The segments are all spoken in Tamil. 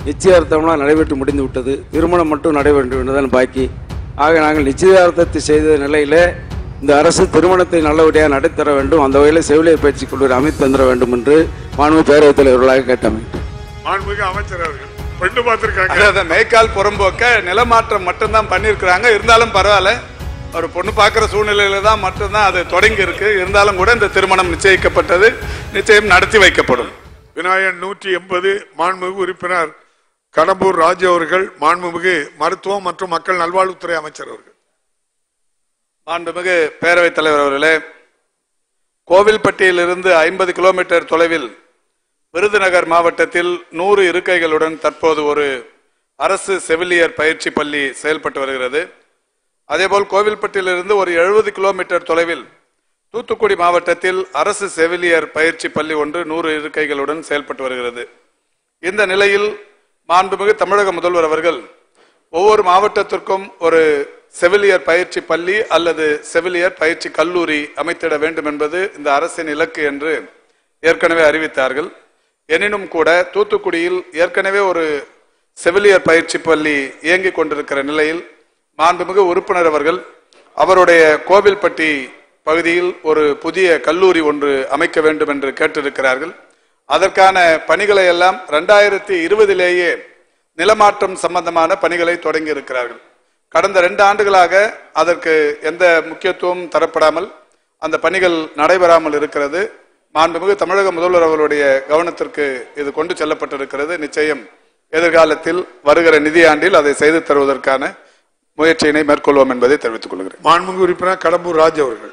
நிச்சயார்த்தம்லாம் நடைபெற்று முடிந்து விட்டது திருமணம் மட்டும் நடைபெற்று வேண்டுதான் பாக்கி ஆக நாங்கள் நிச்சயார்த்தத்தை செய்த நிலையிலே இந்த அரசு திருமணத்தை நல்லபடியாக நடத்தர வேண்டும் அந்த வகையில் செவிலியர் பயிற்சி கல்லூரி அமைத்து தந்திர வேண்டும் என்று மாண்பு பேரவைத் தலைவர்களாக கேட்டமைக்கிறேன் மாண்புமிகு அமைச்சர் அவர்கள் பெண்ணு பார்த்திருக்காங்க அதாவது மேய்க்கால் புறம்போக்க நிலமாற்றம் மட்டும்தான் பண்ணியிருக்கிறாங்க இருந்தாலும் பரவாயில்ல ஒரு பொண்ணு பார்க்குற சூழ்நிலையில தான் மட்டும்தான் அது தொடங்கி இருக்கு இருந்தாலும் கூட இந்த திருமணம் நிச்சயிக்கப்பட்டது நிச்சயம் நடத்தி வைக்கப்படும் விநாயகன் நூற்றி எண்பது மாண்புமிகு உறுப்பினர் கடம்பூர் ராஜு அவர்கள் மாண்புமிகு மருத்துவம் மற்றும் மக்கள் நல்வாழ்வுத்துறை அமைச்சர் அவர்கள் மாண்புமிகு பேரவைத் தலைவர் அவர்களே கோவில்பட்டியிலிருந்து ஐம்பது கிலோமீட்டர் தொலைவில் விருதுநகர் மாவட்டத்தில் நூறு இருக்கைகளுடன் தற்போது ஒரு அரசு செவிலியர் பயிற்சி பள்ளி செயல்பட்டு வருகிறது அதேபோல் கோவில்பட்டியிலிருந்து ஒரு எழுபது கிலோமீட்டர் தொலைவில் தூத்துக்குடி மாவட்டத்தில் அரசு செவிலியர் பயிற்சி பள்ளி ஒன்று நூறு இருக்கைகளுடன் செயல்பட்டு வருகிறது இந்த நிலையில் மாண்புமிகு தமிழக முதல்வர் அவர்கள் ஒவ்வொரு மாவட்டத்திற்கும் ஒரு செவிலியர் பயிற்சி பள்ளி அல்லது செவிலியர் பயிற்சி கல்லூரி அமைத்திட வேண்டும் என்பது இந்த அரசின் இலக்கு என்று ஏற்கனவே அறிவித்தார்கள் எனினும் கூட தூத்துக்குடியில் ஏற்கனவே ஒரு செவிலியர் பயிற்சி பள்ளி இயங்கிக் கொண்டிருக்கிற நிலையில் மாண்புமிகு உறுப்பினர் அவர்கள் அவருடைய கோவில்பட்டி பகுதியில் ஒரு புதிய கல்லூரி ஒன்று அமைக்க வேண்டும் என்று கேட்டிருக்கிறார்கள் அதற்கான பணிகளை எல்லாம் ரெண்டாயிரத்தி இருபதிலேயே நிலமாற்றம் சம்பந்தமான பணிகளை தொடங்கி இருக்கிறார்கள் கடந்த ரெண்டு ஆண்டுகளாக அதற்கு எந்த முக்கியத்துவம் தரப்படாமல் அந்த பணிகள் நடைபெறாமல் இருக்கிறது மாண்புமிகு தமிழக முதல்வர் அவர்களுடைய கவனத்திற்கு இது கொண்டு செல்லப்பட்டிருக்கிறது நிச்சயம் எதிர்காலத்தில் வருகிற நிதியாண்டில் அதை செய்து தருவதற்கான முயற்சியினை மேற்கொள்வோம் என்பதை தெரிவித்துக் கொள்கிறேன் மாண்புமிகு உறுப்பினர் கடம்பூர் ராஜு அவர்கள்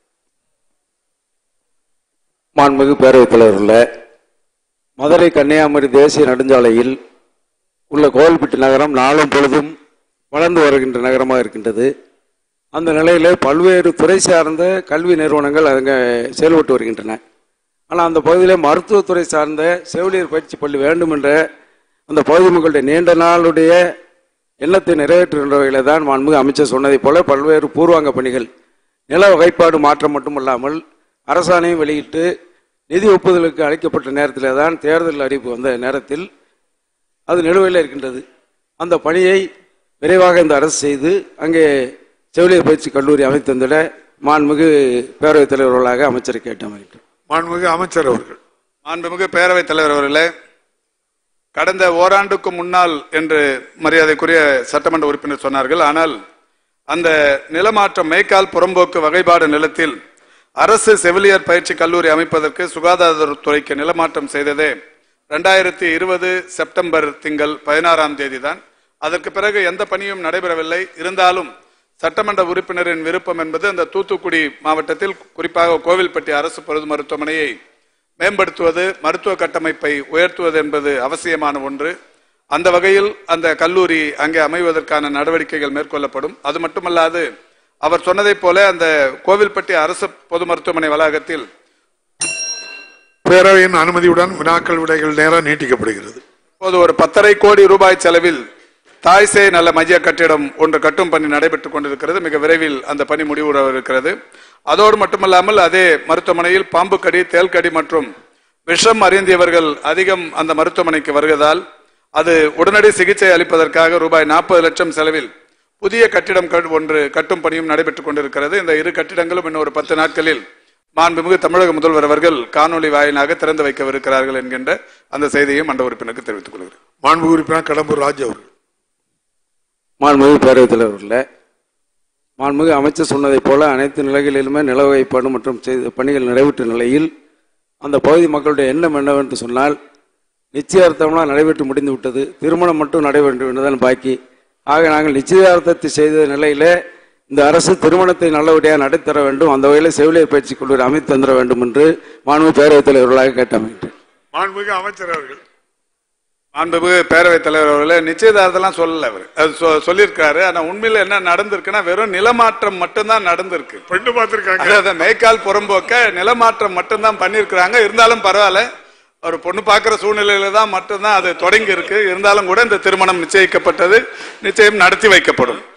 மாண்புமிகு பேரவைத் தலைவர்களே மதுரை கன்னியாகுமரி தேசிய நெடுஞ்சாலையில் உள்ள கோவில்பட்டி நகரம் நாளும் பொழுதும் வளர்ந்து வருகின்ற நகரமாக இருக்கின்றது அந்த நிலையிலே பல்வேறு துறை சார்ந்த கல்வி நிறுவனங்கள் அங்கே செயல்பட்டு வருகின்றன ஆனால் அந்த பகுதியிலே மருத்துவத்துறை சார்ந்த செவிலியர் பயிற்சி பள்ளி வேண்டும் என்ற அந்த பகுதி மக்களுடைய நீண்ட நாளுடைய எண்ணத்தை நிறைவேற்றுகின்ற வகையில் தான் மாண்புமிகு அமைச்சர் சொன்னதைப் போல பல்வேறு பூர்வாங்க பணிகள் நில வகைப்பாடு மாற்றம் மட்டுமல்லாமல் அரசாணையும் வெளியிட்டு நிதி ஒப்புதலுக்கு அளிக்கப்பட்ட நேரத்திலே தான் தேர்தல் அறிவிப்பு வந்த நேரத்தில் அது நிலுவையில் இருக்கின்றது அந்த பணியை விரைவாக இந்த அரசு செய்து அங்கே செவிலியர் பயிற்சி கல்லூரி அமைத்து தந்திட மாண்புமிகு பேரவைத் தலைவர்களாக அமைச்சரை கேட்டமைக்கிறேன் மாண்புமிகு அமைச்சர் அவர்கள் மாண்புமிகு பேரவைத் தலைவர் அவர்களே கடந்த ஓராண்டுக்கு முன்னால் என்று மரியாதைக்குரிய சட்டமன்ற உறுப்பினர் சொன்னார்கள் ஆனால் அந்த நிலமாற்றம் மேய்க்கால் புறம்போக்கு வகைப்பாடு நிலத்தில் அரசு செவிலியர் பயிற்சி கல்லூரி அமைப்பதற்கு சுகாதாரத்துறைக்கு நிலமாற்றம் செய்ததே ரெண்டாயிரத்தி இருபது செப்டம்பர் திங்கள் பதினாறாம் தேதி தான் அதற்கு பிறகு எந்த பணியும் நடைபெறவில்லை இருந்தாலும் சட்டமன்ற உறுப்பினரின் விருப்பம் என்பது அந்த தூத்துக்குடி மாவட்டத்தில் குறிப்பாக கோவில்பட்டி அரசு பொது மருத்துவமனையை மேம்படுத்துவது மருத்துவ கட்டமைப்பை உயர்த்துவது என்பது அவசியமான ஒன்று அந்த வகையில் அந்த கல்லூரி அங்கே அமைவதற்கான நடவடிக்கைகள் மேற்கொள்ளப்படும் அது மட்டுமல்லாது அவர் சொன்னதைப் போல அந்த கோவில்பட்டி அரசு பொது மருத்துவமனை வளாகத்தில் பேரவையின் அனுமதியுடன் வினாக்கள் விடைகள் நேரம் நீட்டிக்கப்படுகிறது இப்போது ஒரு பத்தரை கோடி ரூபாய் செலவில் தாய்சே நல்ல மைய கட்டிடம் ஒன்று கட்டும் பணி நடைபெற்றுக் கொண்டிருக்கிறது மிக விரைவில் அந்த பணி முடிவுற இருக்கிறது அதோடு மட்டுமல்லாமல் அதே மருத்துவமனையில் பாம்பு கடி தேல்கடி மற்றும் விஷம் அறிந்தியவர்கள் அதிகம் அந்த மருத்துவமனைக்கு வருவதால் அது உடனடி சிகிச்சை அளிப்பதற்காக ரூபாய் நாற்பது லட்சம் செலவில் புதிய கட்டிடம் கட்- ஒன்று கட்டும் பணியும் நடைபெற்றுக் கொண்டிருக்கிறது இந்த இரு கட்டிடங்களும் இன்னும் ஒரு பத்து நாட்களில் மாண்புமிகு தமிழக முதல்வர் அவர்கள் காணொலி வாயிலாக திறந்து வைக்கவிருக்கிறார்கள் என்கின்ற அந்த செய்தியையும் மன்ற உறுப்பினருக்கு தெரிவித்துக் கொள்கிறேன் மாண்புமிகு உறுப்பினர் கடம்பூர் ராஜு அவர்கள் மாண்புமிகு பேரவைத் தலைவர்களே மாண்புமிகு அமைச்சர் சொன்னதைப் போல அனைத்து நிலைகளிலுமே நில வகைப்பாடு மற்றும் செய்த பணிகள் நிறைவேற்ற நிலையில் அந்த பகுதி மக்களுடைய எண்ணம் என்னவென்று சொன்னால் நிச்சயார்த்தம்லாம் நடைபெற்று முடிந்து விட்டது திருமணம் மட்டும் நடைபெற்று வேண்டுதான் பாக்கி ஆக நாங்கள் நிச்சயார்த்தத்தை செய்த நிலையிலே இந்த அரசு திருமணத்தை நல்லபடியாக நடத்தர வேண்டும் அந்த வகையில் செவிலியர் பயிற்சி கல்லூரி அமைத்து தந்திர வேண்டும் என்று மாண்புமிகு பேரவைத் தலைவர்களாக கேட்டமைக்கிறேன் மாண்புமிகு அமைச்சர் அவர்கள் மாண்புமிகு பேரவைத் தலைவர் அவர்களே நிச்சயதார்த்தம்லாம் சொல்லல அவர் அது சொ- சொல்லியிருக்காரு ஆனா உண்மையில என்ன நடந்திருக்குன்னா வெறும் நிலமாற்றம் மட்டும்தான் நடந்திருக்கு பெண்ணு பார்த்திருக்காங்க அதாவது மேய்க்கால் புறம்போக்க நிலமாற்றம் மட்டும்தான் பண்ணியிருக்கிறாங்க இருந்தாலும் பரவாயில்ல ஒரு பொண்ணு பார்க்குற சூழ்நிலையில தான் மட்டும்தான் அது தொடங்கி இருக்கு இருந்தாலும் கூட இந்த திருமணம் நிச்சயிக்கப்பட்டது நிச்சயம் நடத்தி வைக்கப்படும்